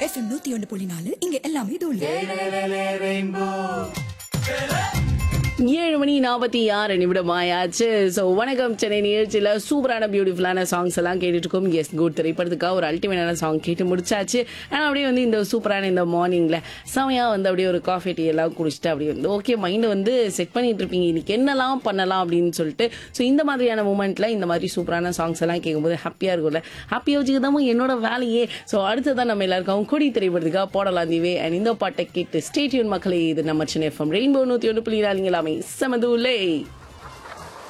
FM நூத்தி ஒன்று புள்ளி நாலு இங்க எல்லாமே தோல் ஏழு மணி நாற்பத்தி ஆறு நிமிடம் ஆயாச்சு ஸோ வணக்கம் சென்னை நிகழ்ச்சியில் சூப்பரான பியூட்டிஃபுல்லான சாங்ஸ் எல்லாம் கேட்டுட்டு இருக்கோம் எஸ் குட் திரைப்படத்துக்காக ஒரு அல்டிமேட்டான சாங் கேட்டு முடிச்சாச்சு ஆனால் அப்படியே வந்து இந்த சூப்பரான இந்த மார்னிங்கில் செமையாக வந்து அப்படியே ஒரு காஃபி டீ எல்லாம் குடிச்சிட்டு அப்படியே வந்து ஓகே மைண்டை வந்து செட் பண்ணிட்டு இருப்பீங்க இன்னைக்கு என்னெல்லாம் பண்ணலாம் அப்படின்னு சொல்லிட்டு ஸோ இந்த மாதிரியான மூமெண்ட்டில் இந்த மாதிரி சூப்பரான சாங்ஸ் எல்லாம் கேட்கும்போது ஹாப்பியாக இருக்கும்ல ஹாப்பியாக வச்சுக்கிதாம என்னோட வேலையே ஸோ அடுத்ததான் நம்ம எல்லாருக்கும் கொடி திரைப்படத்துக்காக போடலாம் தீவே அண்ட் இந்த பாட்டை கேட்டு ஸ்டேட்யூன் மக்களே இது நம்ம சென்னை எஃப்எம் ரெயின்போ நூற்றி ஒன்று புள்ளி நாலுங்களாமே செமதுலே